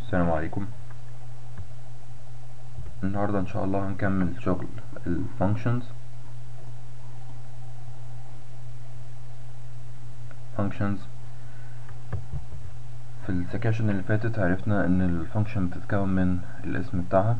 السلام عليكم النهاردة ان شاء الله هنكمل شغل ال functions functions في السكاشن اللي فاتت عرفنا ان ال function بتتكون من الاسم بتاعها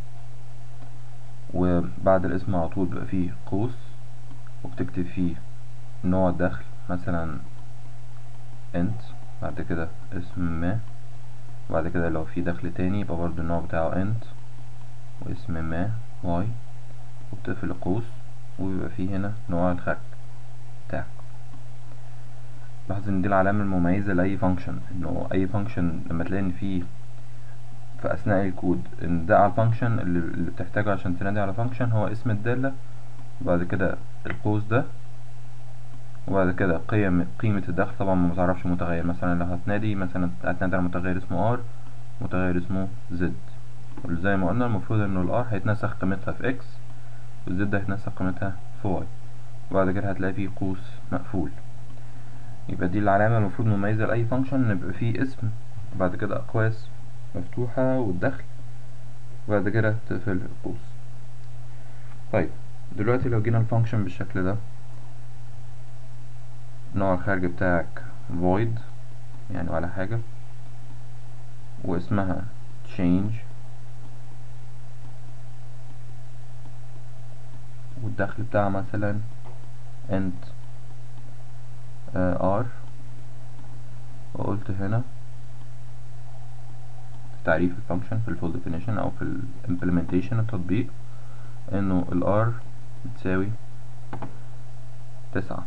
وبعد الاسم على طول بيبقى فيه قوس وبتكتب فيه نوع الدخل مثلا int بعد كده اسم ما وبعد كده لو في دخل تاني يبقى برضو النوع بتاعه int واسم ما y وبتقفل القوس وبيبقى فيه هنا نوع الخارج بتاعك لاحظ ان دي العلامة المميزة لأي فانكشن انه أي فانكشن لما تلاقي ان فيه في أثناء الكود ان ده على الفانكشن اللي, اللي بتحتاجه عشان تنادي على فانكشن هو اسم الدالة وبعد كده القوس ده وبعد كده قيم قيمة الدخل طبعا ما بتعرفش متغير مثلا لو هتنادي مثلا هتنادي على متغير اسمه r متغير اسمه z وزي ما قلنا المفروض انه الار هيتنسخ قيمتها في x والزد هيتنسخ قيمتها في y وبعد كده هتلاقي فيه قوس مقفول يبقى دي العلامة المفروض مميزة لأي فانكشن ان يبقى فيه اسم وبعد كده أقواس مفتوحة والدخل وبعد كده تقفل القوس طيب دلوقتي لو جينا الفانكشن بالشكل ده نوع الخارج بتاعك void يعني ولا حاجة واسمها change والدخل بتاعها مثلا int uh, r وقلت هنا في تعريف الفانكشن في الفول definition او في ال implementation التطبيق انه ال r بتساوي تسعة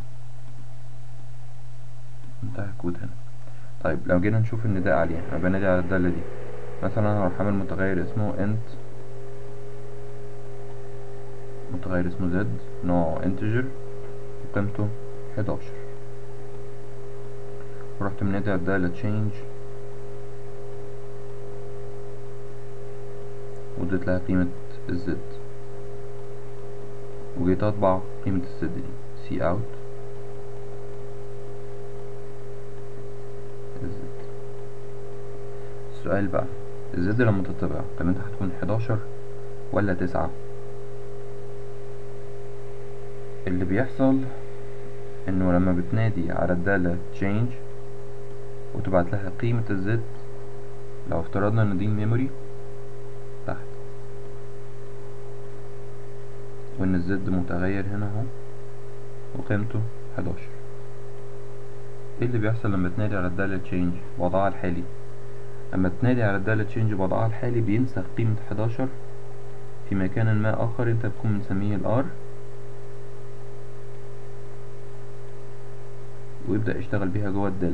انتهى الكود هنا طيب لو جينا نشوف النداء عليها انا بنادي على الدالة دي مثلا انا هروح اعمل متغير اسمه int متغير اسمه z نوعه integer وقيمته 11 ورحت منادي على الدالة change واديت لها قيمة الزد وجيت اطبع قيمة الزد دي c out الزد السؤال بقى الزد لما تطبع قيمتها هتكون 11 ولا 9 اللي بيحصل انه لما بتنادي على الدالة change وتبعت لها قيمة الزد لو افترضنا ان دي ميموري تحت وان الزد متغير هنا اهو وقيمته 11 ايه اللي بيحصل لما تنادي على الدالة change وضعها الحالي لما تنادي على الدالة change وضعها الحالي بينسخ قيمة 11 في مكان ما اخر انت بتكون مسميه الار ويبدأ يشتغل بيها جوه الدالة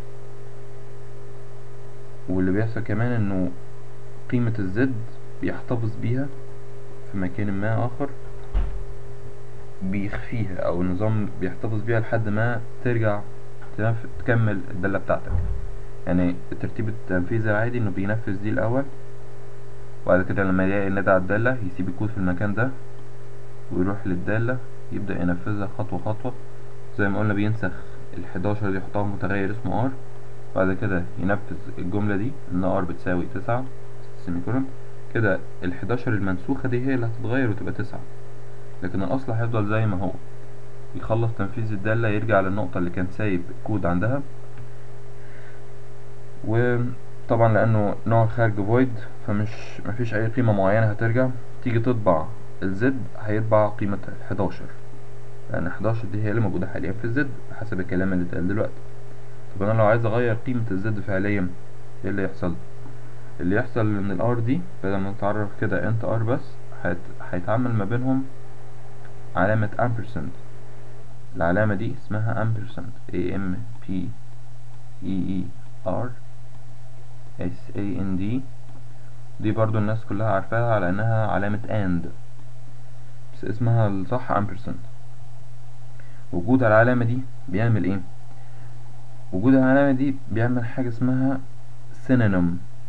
واللي بيحصل كمان انه قيمة الزد بيحتفظ بيها في مكان ما اخر بيخفيها او النظام بيحتفظ بيها لحد ما ترجع تكمل الدالة بتاعتك يعني الترتيب التنفيذي العادي انه بينفذ دي الاول وبعد كده لما يلاقي الندى على الدالة يسيب الكود في المكان ده ويروح للدالة يبدأ ينفذها خطوة خطوة زي ما قلنا بينسخ الحداشر دي يحطها متغير اسمه ار بعد كده ينفذ الجملة دي ان ار بتساوي تسعة سيميكولون كده الحداشر المنسوخة دي هي اللي هتتغير وتبقى تسعة لكن الأصل هيفضل زي ما هو يخلص تنفيذ الدالة يرجع للنقطة اللي كان سايب كود عندها وطبعا لأنه نوع الخارج void فمش مفيش أي قيمة معينة هترجع تيجي تطبع الزد هيطبع قيمة الحداشر لأن 11 دي هي اللي موجودة حاليا في الزد حسب الكلام اللي اتقال دلوقتي طب أنا لو عايز أغير قيمة الزد فعليا ايه اللي يحصل؟ اللي يحصل إن الار دي بدل ما نتعرف كده انت ار بس هيت... هيتعمل ما بينهم علامة ampersand العلامة دي اسمها ampersand a m p e e r s a n d دي برضو الناس كلها عارفاها على انها علامة and بس اسمها الصح ampersand وجود العلامة دي بيعمل ايه وجود العلامة دي بيعمل حاجة اسمها synonym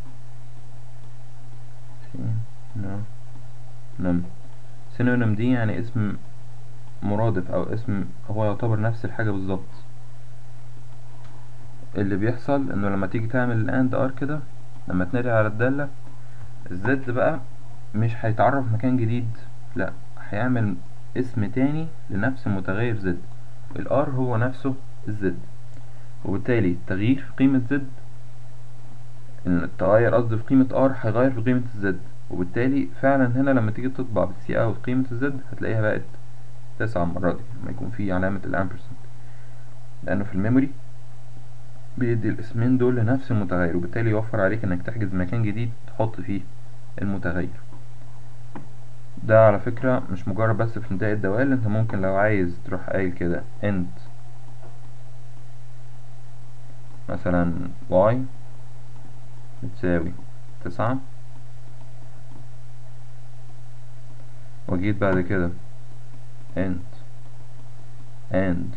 synonym synonym دي يعني اسم مرادف او اسم هو يعتبر نفس الحاجة بالظبط اللي بيحصل انه لما تيجي تعمل الاند ار كده لما تنادي على الدالة الزد بقى مش هيتعرف مكان جديد لا هيعمل اسم تاني لنفس متغير زد الار هو نفسه الزد وبالتالي تغيير في قيمة زد ان التغير قصدي في قيمة ار هيغير في قيمة الزد وبالتالي فعلا هنا لما تيجي تطبع بالسي اوت قيمة الزد هتلاقيها بقت تسعة المرة دي لما يكون في علامة الامبرسنت لأنه في الميموري بيدي الاسمين دول لنفس المتغير وبالتالي يوفر عليك انك تحجز مكان جديد تحط فيه المتغير ده على فكرة مش مجرد بس في انتهاء الدوال انت ممكن لو عايز تروح قايل كده int مثلا y بتساوي تسعة وجيت بعد كده int and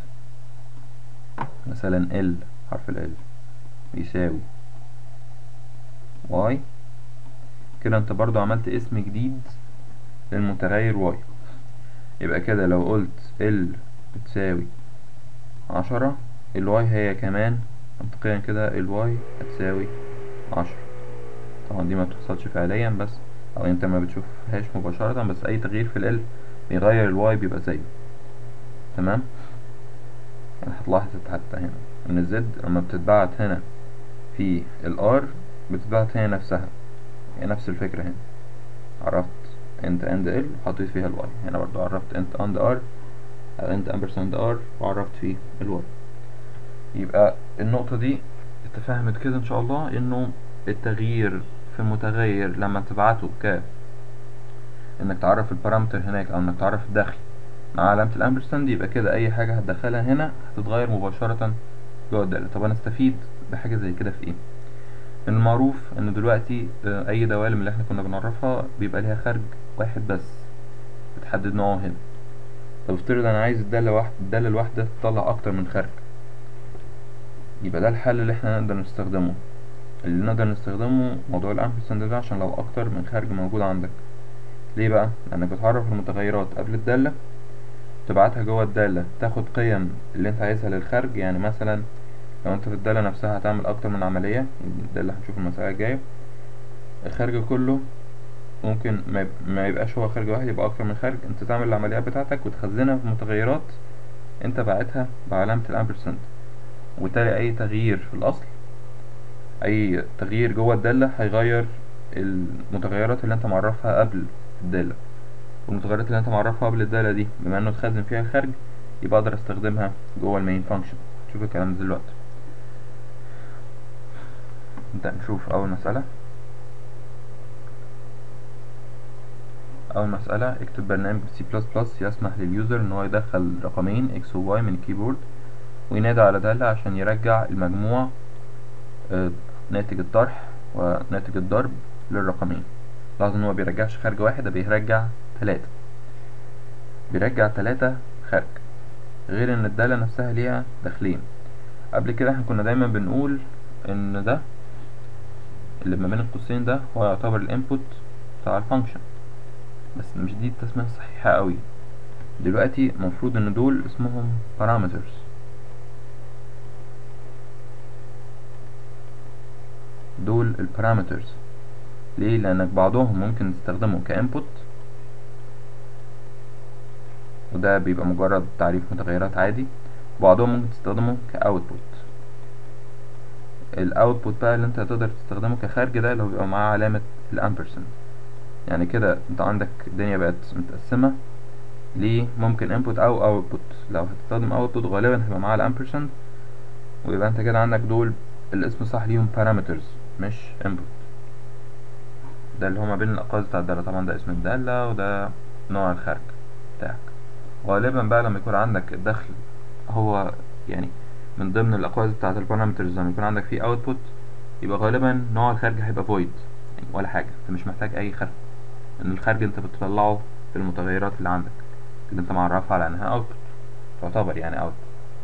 مثلا ال حرف ال يساوي y كده انت برضو عملت اسم جديد للمتغير y يبقى كده لو قلت ال بتساوي عشرة ال y هي كمان منطقيا كده ال y هتساوي عشرة طبعا دي ما بتحصلش فعليا بس او انت ما بتشوفهاش مباشرة بس اي تغيير في ال بيغير ال y بيبقى زيه تمام يعني هتلاحظ حتى هنا ان الزد لما بتتبعت هنا في الار بتتبعت هي نفسها هي نفس الفكرة هنا عرفت انت اند ال وحطيت فيها الواي هنا برضو عرفت انت اند ار او انت امبرساند ار وعرفت فيه الواي يبقى النقطة دي اتفهمت كده ان شاء الله انه التغيير في المتغير لما تبعته ك انك تعرف البارامتر هناك او انك تعرف الدخل مع علامة الامبرساند يبقى كده اي حاجة هتدخلها هنا هتتغير مباشرة جوه الدالة طب انا استفيد بحاجة زي كده في ايه المعروف ان دلوقتي اي دوالم اللي احنا كنا بنعرفها بيبقى ليها خارج واحد بس بتحدد نوعه هنا طب افترض انا عايز الدالة واحدة الدالة الواحدة تطلع اكتر من خارج يبقى ده الحل اللي احنا نقدر نستخدمه اللي نقدر نستخدمه موضوع الامبرساند ده عشان لو اكتر من خارج موجود عندك ليه بقى لانك بتعرف المتغيرات قبل الدالة تبعتها جوه الدالة تاخد قيم اللي انت عايزها للخارج يعني مثلا لو انت في الدالة نفسها هتعمل اكتر من عملية ده اللي هنشوف المسألة الجاية الخارج كله ممكن ما يبقاش هو خارج واحد يبقى اكتر من خارج انت تعمل العمليات بتاعتك وتخزنها في متغيرات انت باعتها بعلامة الامبرسنت وبالتالي اي تغيير في الاصل اي تغيير جوه الدالة هيغير المتغيرات اللي انت معرفها قبل الدالة والمتغيرات اللي انت معرفها قبل الدالة دي بما انه اتخزن فيها الخارج يبقى اقدر استخدمها جوه المين فانكشن شوف الكلام ده دلوقتي نبدأ نشوف أول مسألة أول مسألة اكتب برنامج سي بلس بلس يسمح لليوزر إن هو يدخل رقمين اكس و واي من الكيبورد وينادي على دالة عشان يرجع المجموع اه ناتج الطرح وناتج الضرب للرقمين لاحظ إن هو بيرجعش خارج واحد ده بيرجع تلاتة بيرجع تلاتة خارج غير إن الدالة نفسها ليها داخلين قبل كده احنا كنا دايما بنقول إن ده اللي ما بين القوسين ده هو يعتبر الانبوت بتاع الفانكشن بس مش دي التسمية الصحيحة قوي دلوقتي المفروض ان دول اسمهم parameters دول البارامترز ليه لانك بعضهم ممكن تستخدمه كانبوت وده بيبقى مجرد تعريف متغيرات عادي وبعضهم ممكن تستخدمه كاوتبوت الاوتبوت بقى اللي انت هتقدر تستخدمه كخارج ده اللي هو بيبقى معاه علامة الامبرسنت يعني كده انت عندك الدنيا بقت متقسمة ليه ممكن انبوت او اوتبوت لو هتستخدم اوتبوت غالبا هيبقى معاه الامبرسنت ويبقى انت كده عندك دول الاسم صح ليهم parameters مش input ده اللي هو ما بين الاقواس بتاع الدالة طبعا ده اسم الدالة وده نوع الخارج بتاعك غالبا بقى لما يكون عندك الدخل هو يعني من ضمن الاقواس بتاعت البارامترز لما يكون عندك فيه اوتبوت يبقى غالبا نوع الخارج هيبقى void يعني ولا حاجة انت مش محتاج اي خارج لان الخارج انت بتطلعه في المتغيرات اللي عندك اللي انت معرفها على انها اوتبوت تعتبر يعني اوتبوت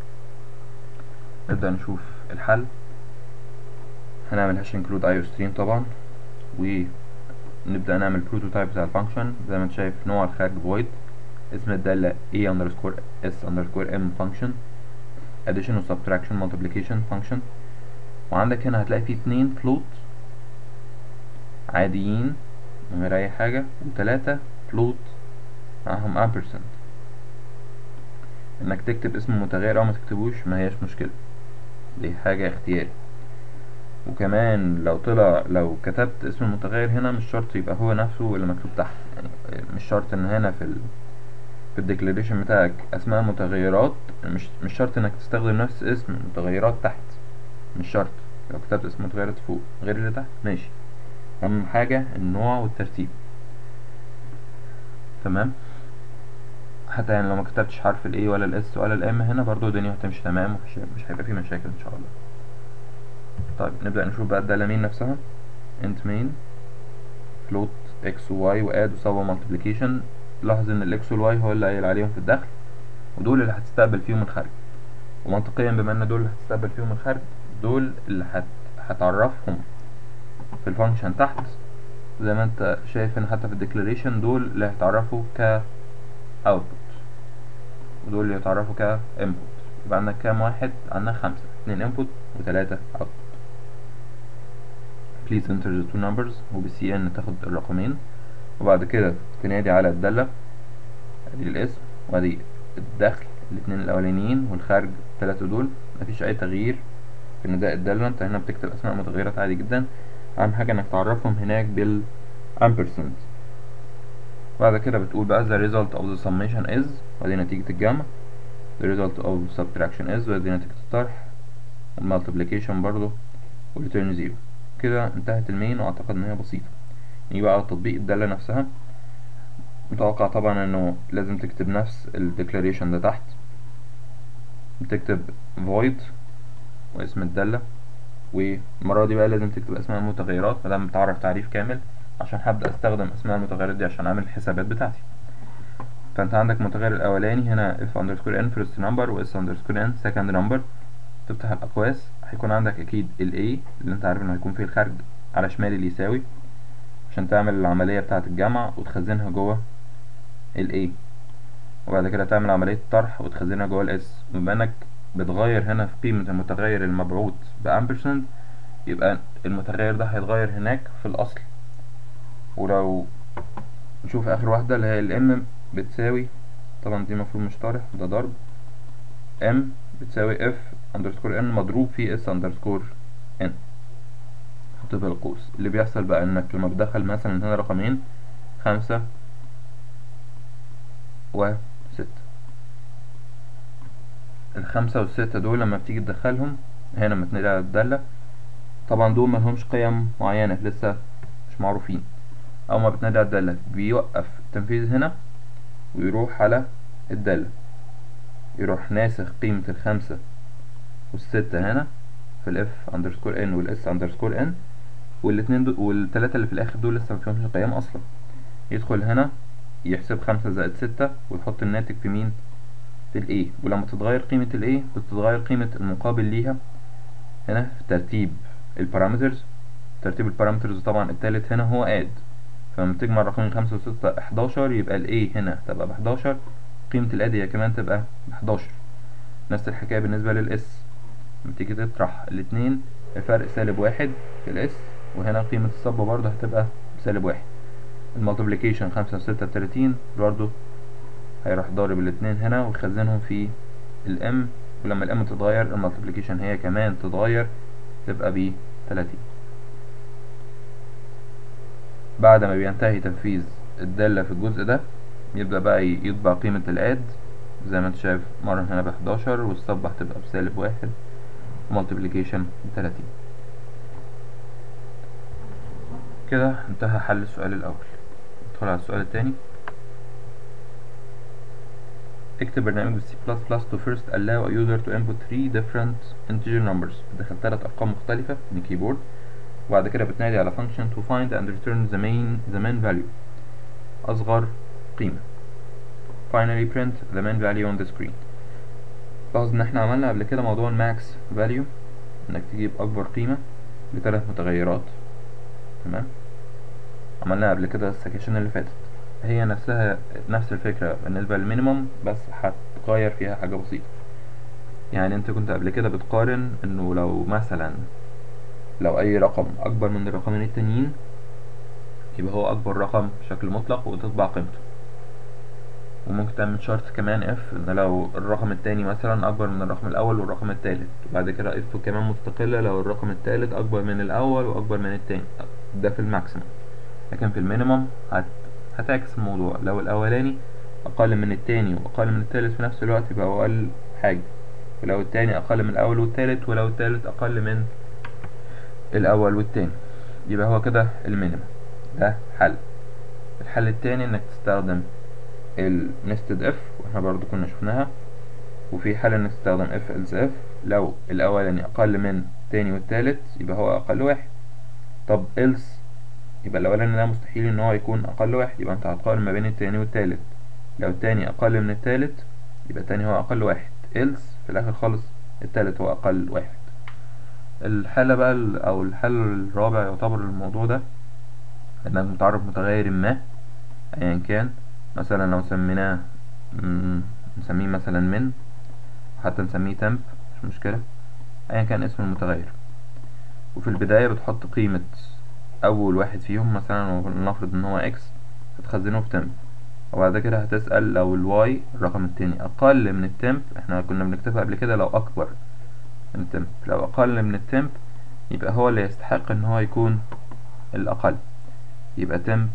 نبدأ نشوف الحل هنعمل هاش انكلود ايو ستريم طبعا ونبدأ نعمل بروتوتايب بتاع الفانكشن زي ما انت شايف نوع الخارج void اسم الدالة a underscore s underscore m function addition و subtraction multiplication function وعندك هنا هتلاقي فيه اتنين float عاديين من غير اي حاجة وتلاتة فلوت معاهم امبرسنت انك تكتب اسم متغير او ما تكتبوش ما هياش مشكلة دي حاجة اختياري وكمان لو طلع لو كتبت اسم المتغير هنا مش شرط يبقى هو نفسه اللي مكتوب تحت يعني مش شرط ان هنا في ال في الديكلاريشن بتاعك اسماء متغيرات مش مش شرط انك تستخدم نفس اسم المتغيرات تحت مش شرط لو كتبت اسم متغيرات فوق غير اللي تحت ماشي اهم حاجة النوع والترتيب تمام حتى يعني لو ما كتبتش حرف ال A ولا ال S ولا ال M هنا برضو الدنيا هتمشي تمام ومش مش هيبقى فيه مشاكل ان شاء الله طيب نبدأ نشوف بقى الدالة مين نفسها int main float x و y و add وسوى multiplication لاحظ ان ال x وال y هو اللي قايل عليهم في الدخل ودول اللي هتستقبل فيهم الخارج ومنطقيا بما ان دول اللي هتستقبل فيهم الخارج دول اللي هت... هتعرفهم في الفانكشن تحت زي ما انت شايف هنا حتى في الديكلاريشن دول اللي هيتعرفوا ك output ودول اللي يتعرفوا ك input يبقى عندك كام واحد عندنا خمسة اتنين input وتلاتة output please enter the two numbers وبالسي ان تاخد الرقمين وبعد كده تنادي على الدالة ادي الاسم وادي الدخل الاتنين الاولانيين والخارج التلاتة دول مفيش اي تغيير في نداء الدالة انت هنا بتكتب اسماء متغيرات عادي جدا اهم حاجة انك تعرفهم هناك بال ampersand بعد كده بتقول بقى the result of the summation is ودي نتيجة الجمع the result of subtraction is ودي نتيجة الطرح multiplication برضو return zero كده انتهت المين واعتقد ان هي بسيطة نيجي بقى على تطبيق الدالة نفسها متوقع طبعا انه لازم تكتب نفس ال declaration ده تحت بتكتب void واسم الدالة والمرة دي بقى لازم تكتب اسماء المتغيرات مادام بتعرف تعريف كامل عشان هبدأ استخدم اسماء المتغيرات دي عشان اعمل الحسابات بتاعتي فانت عندك المتغير الاولاني هنا f underscore n first number و s underscore n second number تفتح الاقواس هيكون عندك اكيد ال a اللي انت عارف انه هيكون فيه الخارج على شمال اللي يساوي عشان تعمل العملية بتاعة الجمع وتخزنها جوه ال a وبعد كده تعمل عملية طرح وتخزنها جوه ال s بما انك بتغير هنا في قيمة المتغير المبعوث بامبرسند يبقى المتغير ده هيتغير هناك في الأصل ولو نشوف آخر واحدة اللي هي الام بتساوي طبعا دي مفروض مش طارح ده ضرب ام بتساوي اف اندرسكور ان مضروب في اس اندرسكور ان حط في القوس اللي بيحصل بقى انك لما بتدخل مثلا هنا رقمين خمسة وستة الخمسة والستة دول لما بتيجي تدخلهم هنا لما تنادي على الدالة طبعا دول ملهمش قيم معينة لسه مش معروفين أول ما بتنادي على الدالة بيوقف التنفيذ هنا ويروح على الدالة يروح ناسخ قيمة الخمسة والستة هنا في الاف اندرسكور ان والاس اندرسكور ان والاتنين دول والتلاتة اللي في الآخر دول لسه مفيهمش قيم أصلا يدخل هنا يحسب خمسة زائد ستة ويحط الناتج في مين في ال A ولما تتغير قيمة ال A بتتغير قيمة المقابل ليها هنا في ترتيب البارامترز ترتيب البارامترز طبعا التالت هنا هو add فلما تجمع رقمين خمسة وستة احداشر يبقى ال A هنا تبقى بحداشر قيمة ال add هي كمان تبقى بحداشر نفس الحكاية بالنسبة لل S لما تيجي تطرح الاتنين الفرق سالب واحد في ال S وهنا قيمة الصبة برضه هتبقى سالب واحد المالتيبليكيشن خمسة وستة بتلاتين برضه هيروح ضارب الاتنين هنا ويخزنهم في الام ولما الام تتغير المالتيبليكيشن هي كمان تتغير تبقى ب 30 بعد ما بينتهي تنفيذ الدالة في الجزء ده يبدأ بقى يطبع قيمة الاد زي ما انت شايف مرة هنا ب 11 والصبة هتبقى بسالب واحد ومالتيبليكيشن ب 30 كده انتهى حل السؤال الأول ندخل على السؤال التاني اكتب برنامج C++ to first allow a user to input three different integer numbers بتدخل ثلاث أرقام مختلفة من الكيبورد وبعد كده بتنادي على function to find and return the main the main value أصغر قيمة finally print the main value on the screen لاحظ إن احنا عملنا قبل كده موضوع الماكس value إنك تجيب أكبر قيمة لثلاث متغيرات تمام عملناها قبل كده السكشن اللي فاتت هي نفسها نفس الفكرة بالنسبة للمينيموم بس هتغير فيها حاجة بسيطة يعني انت كنت قبل كده بتقارن انه لو مثلا لو اي رقم اكبر من الرقمين التانيين يبقى هو اكبر رقم بشكل مطلق وتطبع قيمته وممكن تعمل شرط كمان اف ان لو الرقم التاني مثلا اكبر من الرقم الاول والرقم التالت وبعد كده اف كمان مستقلة لو الرقم التالت اكبر من الاول واكبر من التاني ده في الماكسيمم لكن في المينيمم هت... هتعكس الموضوع لو الاولاني اقل من التاني واقل من التالت في نفس الوقت يبقى هو اقل حاجة ولو التاني اقل من الاول والتالت ولو التالت اقل من الاول والتاني يبقى هو كده المينيمم ده حل الحل التاني انك تستخدم النستد اف واحنا برضو كنا شفناها وفي حل انك تستخدم اف else اف لو الاولاني اقل من التاني والتالت يبقى هو اقل واحد طب else يبقى الاولاني ده مستحيل ان هو يكون اقل واحد يبقى انت هتقارن ما بين التاني والتالت لو التاني اقل من التالت يبقى التاني هو اقل واحد else في الاخر خالص التالت هو اقل واحد الحالة بقى ال- او الحل الرابع يعتبر الموضوع ده انك متعرف متغير ما ايا كان مثلا لو سميناه مم، نسميه مثلا من حتى نسميه temp مش مشكلة ايا كان اسم المتغير وفي البداية بتحط قيمة اول واحد فيهم مثلا ولنفرض ان هو x هتخزنه في temp وبعد كده هتسأل لو الواي الرقم التاني أقل من التمب احنا كنا بنكتبها قبل كده لو أكبر من التمب لو أقل من التمب يبقى هو اللي يستحق إن هو يكون الأقل يبقى temp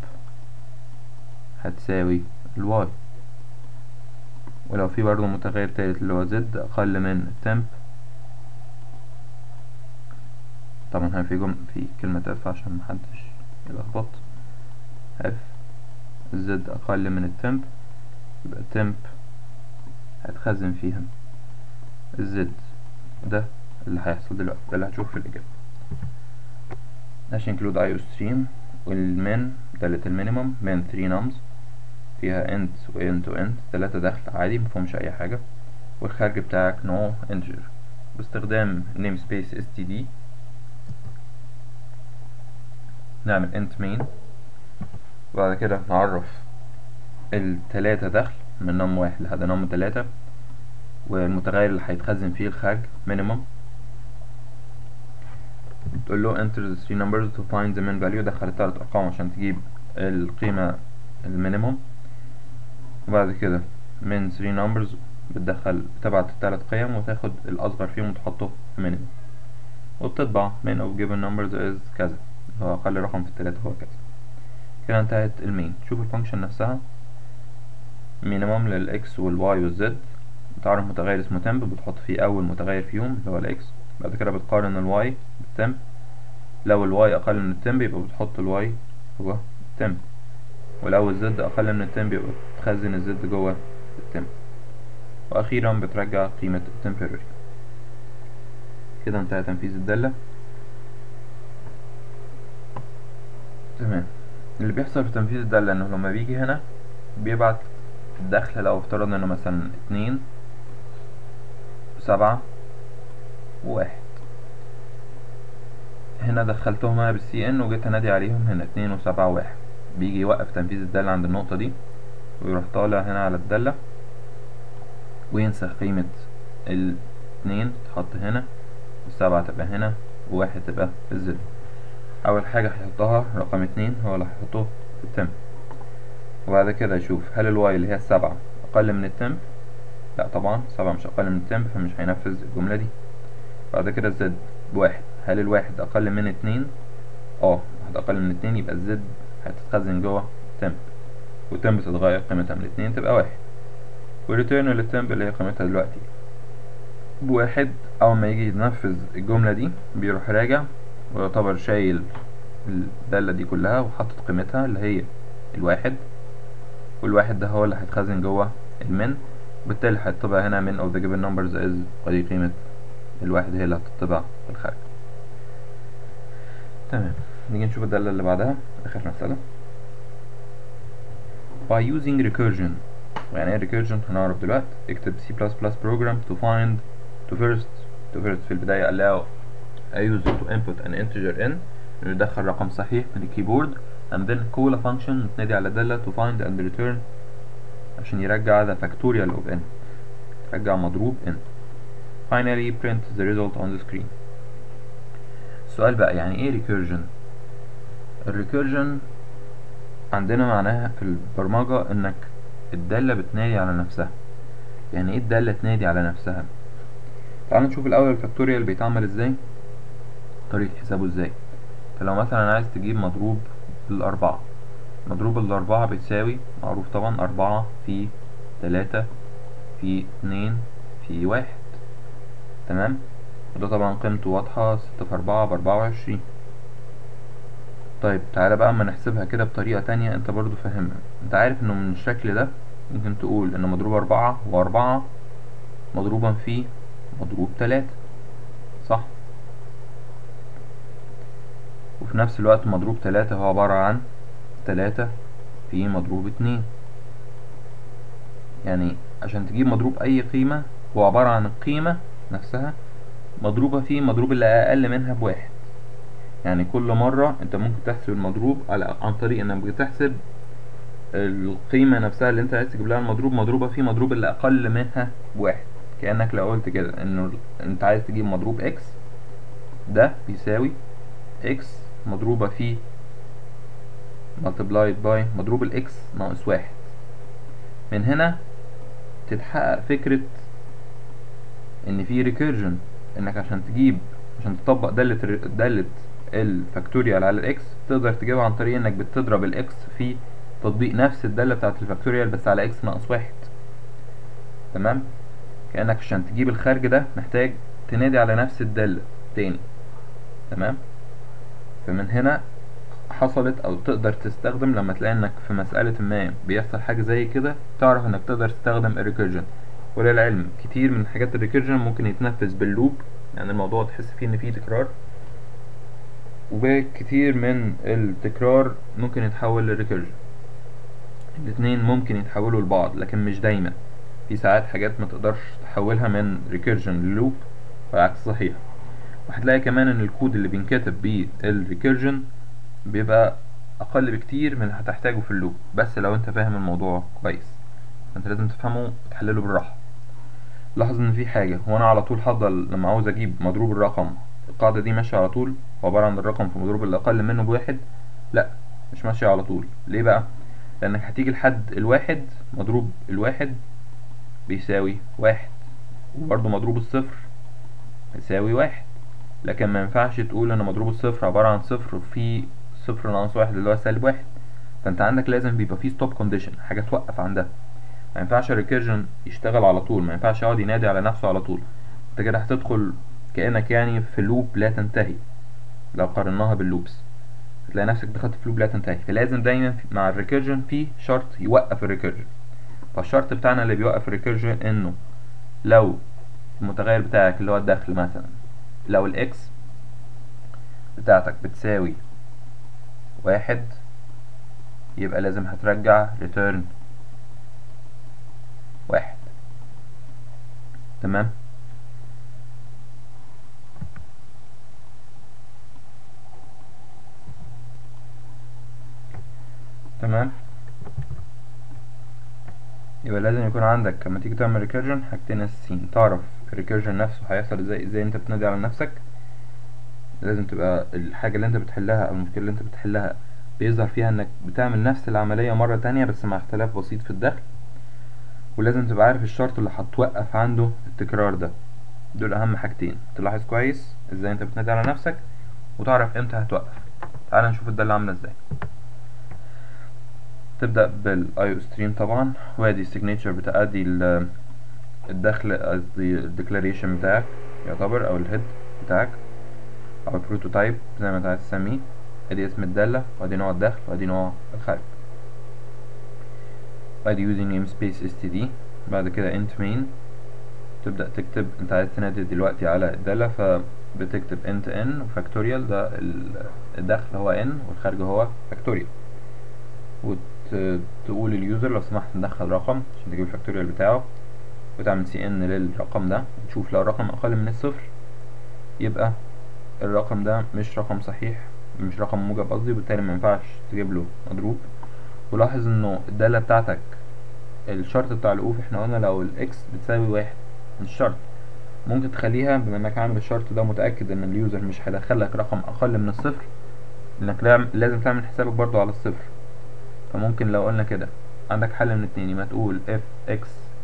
هتساوي الواي ولو في برضه متغير تالت اللي هو z أقل من temp طبعا هنا في جم في كلمة f عشان محدش يلخبط f z أقل من التمب يبقى temp هتخزن فيها الزد ده اللي هيحصل دلوقتي ده اللي هتشوف في الإجابة dash include IO stream والمن دالة المينيمم من 3 nums فيها int و int و int تلاتة دخل عادي مفهومش أي حاجة والخارج بتاعك no integer باستخدام namespace std نعمل int main وبعد كده نعرف التلاتة دخل من نم واحد لحد نم تلاتة والمتغير اللي هيتخزن فيه الخارج minimum تقول له enter the three numbers to find the min value دخل التلات أرقام عشان تجيب القيمة المينيموم وبعد كده من three numbers بتدخل تبعت التلات قيم وتاخد الأصغر فيهم وتحطه في minimum وبتطبع min of given numbers is كذا هو أقل رقم في التلاتة هو كذا كده انتهت المين شوف الفانكشن نفسها مينيمم للإكس والواي والزد بتعرف متغير اسمه temp بتحط فيه أول متغير فيهم اللي هو الإكس بعد كده بتقارن الواي بالtemp لو الواي أقل من الtemp يبقى بتحط الواي جوه الtemp ولو الزد أقل من الtemp يبقى بتخزن الزد جوه الtemp وأخيرا بترجع قيمة temporary كده انتهى تنفيذ الدالة تمام اللي بيحصل في تنفيذ الدالة انه لما بيجي هنا بيبعت الدخل لو افترضنا انه مثلا اتنين وسبعة وواحد هنا دخلتهم انا بالسي ان وجيت انادي عليهم هنا اتنين وسبعة وواحد بيجي يوقف تنفيذ الدالة عند النقطة دي ويروح طالع هنا على الدالة وينسخ قيمة الاتنين تحط هنا والسبعة تبقى هنا وواحد تبقى في الزد أول حاجة هيحطها رقم اتنين هو اللي هيحطه في التم وبعد كده يشوف هل الواي اللي هي السبعة أقل من التم لا طبعا سبعة مش أقل من التم فمش هينفذ الجملة دي بعد كده الزد بواحد هل الواحد أقل من اتنين اه واحد أقل من اتنين يبقى الزد هتتخزن جوه التم والتم بتتغير قيمتها من اتنين تبقى واحد والريتيرن للتمب اللي هي قيمتها دلوقتي بواحد أول ما يجي ينفذ الجملة دي بيروح راجع ويعتبر شايل الدالة دي كلها وحطت قيمتها اللي هي الواحد والواحد ده هو اللي هيتخزن جوه المن وبالتالي هيطبع هنا من of the given numbers is ودي قيمة الواحد هي اللي هتطبع في الخارج تمام نيجي نشوف الدالة اللي بعدها آخر مسألة by using recursion يعني ايه recursion هنعرف دلوقتي اكتب C++ program to find to first to first في البداية allow a user to input an integer in انه يدخل رقم صحيح من الكيبورد and then call a function تنادي على دالة to find and return عشان يرجع the factorial of n يرجع مضروب n finally print the result on the screen السؤال بقى يعني ايه recursion الريكيرجن عندنا معناها في البرمجة انك الدالة بتنادي على نفسها يعني ايه الدالة تنادي على نفسها تعال نشوف الاول الفاكتوريال بيتعمل ازاي طريقة حسابه ازاي فلو مثلا عايز تجيب مضروب الأربعة مضروب الأربعة بتساوي معروف طبعا أربعة في تلاتة في اتنين في واحد تمام وده طبعا قيمته واضحة ستة في أربعة بأربعة وعشرين طيب تعالى بقى اما نحسبها كده بطريقة تانية انت برضو فاهمها انت عارف انه من الشكل ده ممكن تقول ان مضروب أربعة وأربعة مضروبا في مضروب تلاتة صح وفي نفس الوقت مضروب تلاتة هو عبارة عن تلاتة في مضروب اتنين يعني عشان تجيب مضروب أي قيمة هو عبارة عن القيمة نفسها مضروبة في مضروب اللي أقل منها بواحد يعني كل مرة أنت ممكن تحسب المضروب على عن طريق إنك بتحسب القيمة نفسها اللي أنت عايز تجيب لها المضروب مضروبة في مضروب اللي أقل منها بواحد كأنك لو قلت كده إنه أنت عايز تجيب مضروب إكس ده بيساوي إكس مضروبة في multiplied by مضروب الإكس ناقص واحد من هنا تتحقق فكرة إن في recursion إنك عشان تجيب عشان تطبق دالة دالة الفاكتوريال على الإكس تقدر تجيبها عن طريق إنك بتضرب الإكس في تطبيق نفس الدالة بتاعة الفاكتوريال بس على إكس ناقص واحد تمام كأنك عشان تجيب الخارج ده محتاج تنادي على نفس الدالة تاني تمام فمن هنا حصلت او تقدر تستخدم لما تلاقي انك في مسألة ما بيحصل حاجة زي كده تعرف انك تقدر تستخدم الريكيرجن وللعلم كتير من حاجات الريكيرجن ممكن يتنفذ باللوب يعني الموضوع تحس فيه ان فيه تكرار وكتير من التكرار ممكن يتحول للريكيرجن الاتنين ممكن يتحولوا لبعض لكن مش دايما في ساعات حاجات ما تقدرش تحولها من ريكيرجن للوب والعكس صحيح وهتلاقي كمان ان الكود اللي بينكتب بالريكيرجن بيبقى اقل بكتير من اللي هتحتاجه في اللوب بس لو انت فاهم الموضوع كويس انت لازم تفهمه وتحلله بالراحه لاحظ ان في حاجه هو انا على طول هفضل لما عاوز اجيب مضروب الرقم القاعده دي ماشيه على طول عباره عن الرقم في مضروب اللي اقل منه بواحد لا مش ماشيه على طول ليه بقى لانك هتيجي لحد الواحد مضروب الواحد بيساوي واحد وبرضه مضروب الصفر بيساوي واحد لكن ما ينفعش تقول ان مضروب الصفر عبارة عن صفر في صفر ناقص واحد اللي هو سالب واحد فانت عندك لازم بيبقى فيه ستوب كونديشن حاجة توقف عندها ما ينفعش الريكيرجن يشتغل على طول ما ينفعش يقعد ينادي على نفسه على طول انت كده هتدخل كأنك يعني في لوب لا تنتهي لو قارناها باللوبس هتلاقي نفسك دخلت في لوب لا تنتهي فلازم دايما مع الريكيرجن في شرط يوقف الريكيرجن فالشرط بتاعنا اللي بيوقف الريكيرجن انه لو المتغير بتاعك اللي هو الدخل مثلا لو الاكس بتاعتك بتساوي واحد يبقى لازم هترجع return واحد تمام تمام يبقى لازم يكون عندك لما تيجي تعمل ريكيرجن حاجتين اساسيين تعرف الريكيرجن نفسه هيحصل ازاي ازاي انت بتنادي على نفسك لازم تبقى الحاجة اللي انت بتحلها او المشكلة اللي انت بتحلها بيظهر فيها انك بتعمل نفس العملية مرة تانية بس مع اختلاف بسيط في الدخل ولازم تبقى عارف الشرط اللي هتوقف عنده التكرار ده دول اهم حاجتين تلاحظ كويس ازاي انت بتنادي على نفسك وتعرف امتى هتوقف تعال نشوف الدالة عاملة ازاي تبدأ بالاي او ستريم طبعا وادي السيجنتشر بتاع ادي الدخل قصدي الديكلاريشن بتاعك يعتبر او الهيد بتاعك او البروتوتايب زي ما انت عايز تسميه ادي اسم الدالة وادي نوع الدخل وادي نوع الخارج وادي using namespace std بعد كده int main تبدأ تكتب انت عايز تنادي دلوقتي على الدالة فبتكتب int n وفاكتوريال ده الدخل هو n والخارج هو فاكتوريال وتقول اليوزر لو سمحت ندخل رقم عشان تجيب الفاكتوريال بتاعه وتعمل سي ان للرقم ده وتشوف لو الرقم اقل من الصفر يبقى الرقم ده مش رقم صحيح مش رقم موجب قصدي وبالتالي ما ينفعش تجيب له مضروب ولاحظ انه الدالة بتاعتك الشرط بتاع الأوف احنا قلنا لو الاكس بتساوي واحد مش شرط ممكن تخليها بما انك عامل الشرط ده متأكد ان اليوزر مش هيدخلك رقم اقل من الصفر انك لازم تعمل حسابك برضو على الصفر فممكن لو قلنا كده عندك حل من اتنين يا تقول اف اكس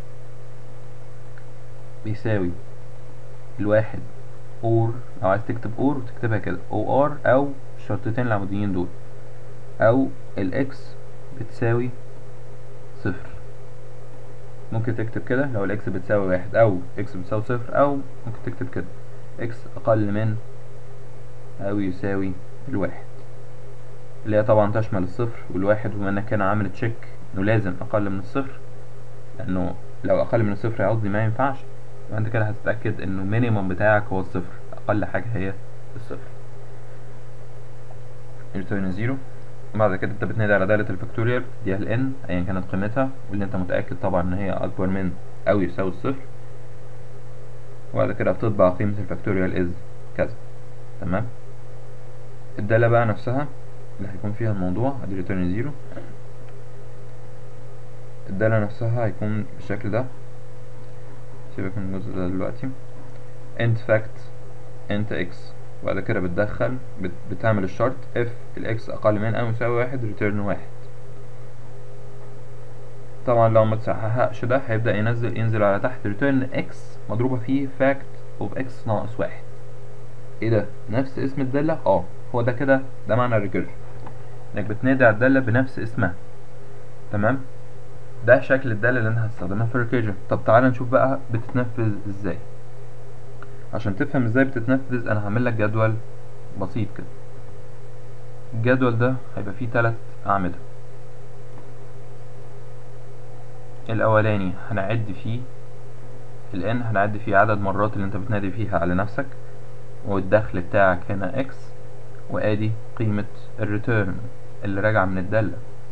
بيساوي الواحد اور لو عايز تكتب اور تكتبها كده او ار او الشرطتين العموديين دول او الاكس بتساوي صفر ممكن تكتب كده لو الاكس بتساوي واحد او اكس بتساوي صفر او ممكن تكتب كده اكس اقل من او يساوي الواحد اللي هي طبعا تشمل الصفر والواحد بما انك كان عامل تشيك انه لازم اقل من الصفر لانه لو اقل من الصفر قصدي ما ينفعش يبقى انت كده هتتاكد انه المينيمم بتاعك هو الصفر اقل حاجه هي الصفر return زيرو بعد كده انت بتنادي على دالة الفاكتوريال دي ال n ايا كانت قيمتها واللي انت متأكد طبعا ان هي اكبر من او يساوي الصفر وبعد كده بتطبع قيمة الفاكتوريال از كذا تمام الدالة بقى نفسها اللي هيكون فيها الموضوع ادي return زيرو الدالة نفسها هيكون بالشكل ده سيبك من الجزء ده دلوقتي int fact int x وبعد كده بتدخل بت بتعمل الشرط if الاكس اقل من او يساوي واحد return واحد طبعا لو ما تحققش ده هيبدأ ينزل ينزل على تحت return x مضروبة فيه fact of x ناقص واحد ايه ده نفس اسم الدالة اه هو ده كده ده معنى الريكيرجن انك بتنادي على الدالة بنفس اسمها تمام ده شكل الدالة اللي انا هستخدمها في الريكيرجن طب تعالى نشوف بقى بتتنفذ ازاي عشان تفهم ازاي بتتنفذ انا هعمل لك جدول بسيط كده الجدول ده هيبقى فيه تلات اعمدة الاولاني هنعد فيه الان هنعد فيه عدد مرات اللي انت بتنادي فيها على نفسك والدخل بتاعك هنا اكس وادي قيمة الريتيرن اللي راجعة من الدالة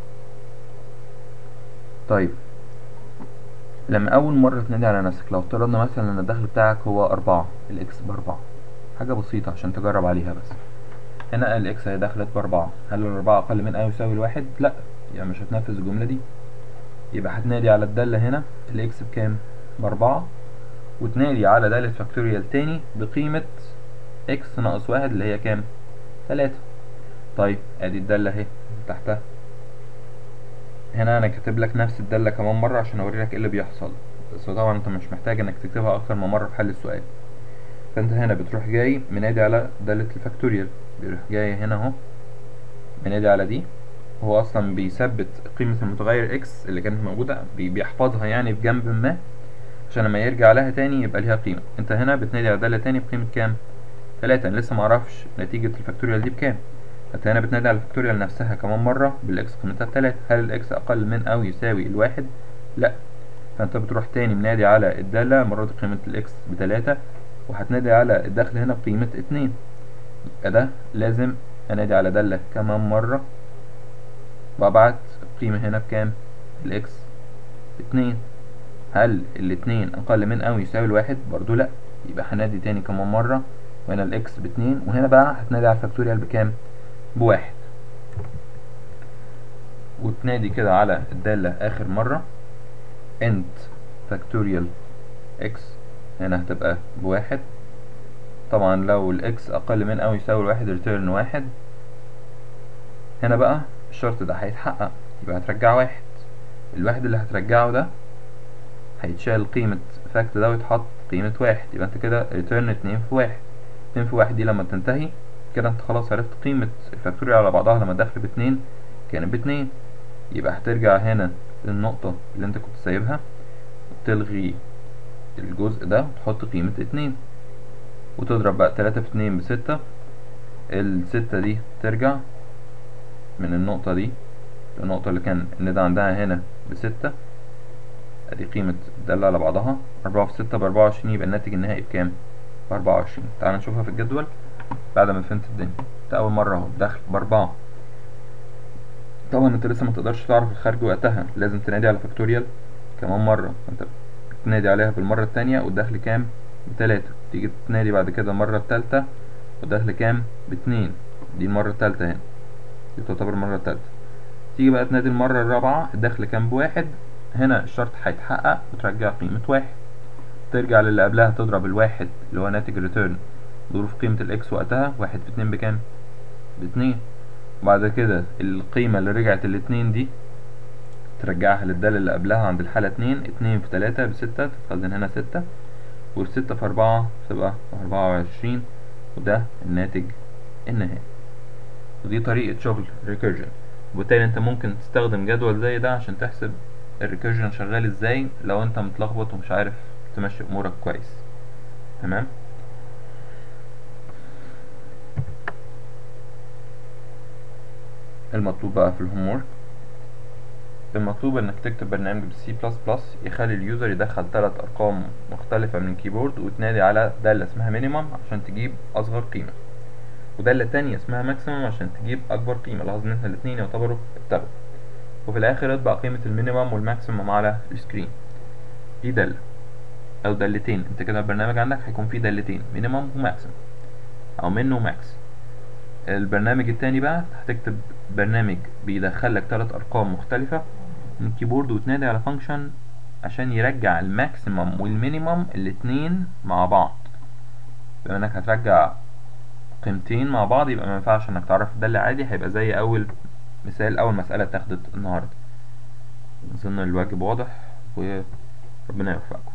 طيب لما اول مرة تنادي على نفسك لو افترضنا مثلا ان الدخل بتاعك هو اربعة الاكس باربعة حاجة بسيطة عشان تجرب عليها بس هنا الاكس هي دخلت باربعة هل الاربعة اقل من او يساوي الواحد لا يعني مش هتنفذ الجملة دي يبقى هتنادي على الدالة هنا الاكس بكام باربعة وتنادي على دالة فاكتوريال تاني بقيمة اكس ناقص واحد اللي هي كام تلاتة طيب ادي الدالة اهي تحتها هنا انا كاتب لك نفس الدالة كمان مرة عشان اوري لك ايه اللي بيحصل بس طبعا انت مش محتاج انك تكتبها اكتر من مرة في حل السؤال فانت هنا بتروح جاي منادي على دالة الفاكتوريال بيروح جاي هنا اهو منادي على دي هو اصلا بيثبت قيمة المتغير اكس اللي كانت موجودة بي بيحفظها يعني في جنب ما عشان لما يرجع لها تاني يبقى ليها قيمة انت هنا بتنادي على دالة تاني بقيمة كام تلاتة انا لسه معرفش نتيجة الفاكتوريال دي بكام انت هنا بتنادي على الفاكتوريال نفسها كمان مرة بالاكس قيمتها بتلاتة هل الاكس اقل من او يساوي الواحد لا فانت بتروح تاني منادي على الدالة المرة دي قيمة الاكس بتلاتة وهتنادي على الدخل هنا بقيمة اتنين يبقى ده لازم انادي على دالة كمان مرة وابعت القيمة هنا بكام الاكس اتنين هل الاتنين اقل من او يساوي الواحد برضو لا يبقى هنادي تاني كمان مرة وهنا الاكس باتنين وهنا بقى هتنادي على الفاكتوريال بكام بواحد وتنادي كده على الدالة اخر مرة int factorial x هنا هتبقى بواحد طبعا لو الاكس اقل من او يساوي الواحد return واحد هنا بقى الشرط ده هيتحقق يبقى هترجع واحد الواحد اللي هترجعه ده هيتشال قيمة فاكت ده ويتحط قيمة واحد يبقى انت كده return اتنين في واحد اتنين في واحد دي لما تنتهي كده انت خلاص عرفت قيمة الفاكتوريال على بعضها لما الدخل باتنين كانت باتنين يبقى هترجع هنا للنقطة اللي انت كنت سايبها وتلغي الجزء ده وتحط قيمة اتنين وتضرب بقى تلاتة في اتنين بستة الستة دي ترجع من النقطة دي النقطة اللي كان الندى عندها هنا بستة ادي قيمة الدالة على بعضها أربعة في ستة بأربعة وعشرين يبقى الناتج النهائي بكام؟ بأربعة وعشرين تعال نشوفها في الجدول بعد ما فهمت الدنيا انت أول مرة اهو دخل بأربعة طبعا انت لسه ما تقدرش تعرف الخارج وقتها لازم تنادي على فاكتوريال كمان مرة فانت بتنادي عليها بالمرة التانية والدخل كام؟ بتلاتة تيجي تنادي بعد كده المرة التالتة والدخل كام؟ باتنين دي المرة التالتة هنا دي تعتبر المرة التالتة تيجي بقى تنادي المرة الرابعة الدخل كام بواحد هنا الشرط هيتحقق وترجع قيمة واحد ترجع للي قبلها تضرب الواحد اللي هو ناتج الريتيرن ظروف قيمة الاكس وقتها واحد في اتنين بكام؟ باتنين وبعد كده القيمة اللي رجعت الاتنين دي ترجعها للدالة اللي قبلها عند الحالة اتنين اتنين في تلاتة بستة تتخزن هنا ستة والستة في أربعة تبقى أربعة وعشرين وده الناتج النهائي ودي طريقة شغل recursion وبالتالي انت ممكن تستخدم جدول زي ده عشان تحسب الريكيرجن شغال ازاي لو انت متلخبط ومش عارف تمشي امورك كويس تمام المطلوب بقى في الهوم ورك المطلوب انك تكتب برنامج بالسي بلس بلس يخلي اليوزر يدخل ثلاث ارقام مختلفة من الكيبورد وتنادي على دالة اسمها مينيمم عشان تجيب اصغر قيمة ودالة تانية اسمها ماكسيمم عشان تجيب اكبر قيمة لاحظ ان الاتنين يعتبروا اتبعوا وفي الاخر اطبع قيمة المينيمم والماكسيمم على السكرين دي دالة او دالتين انت كده البرنامج عندك هيكون فيه دالتين مينيمم وماكسيمم او من وماكس البرنامج التاني بقى هتكتب برنامج بيدخلك تلات ارقام مختلفة من الكيبورد وتنادي على فانكشن عشان يرجع الماكسيمم والمينيمم الاتنين مع بعض بما انك هترجع قيمتين مع بعض يبقى ما ينفعش انك تعرف الدالة عادي هيبقى زي اول مثال اول مسألة اتاخدت النهاردة اظن الواجب واضح وربنا يوفقكم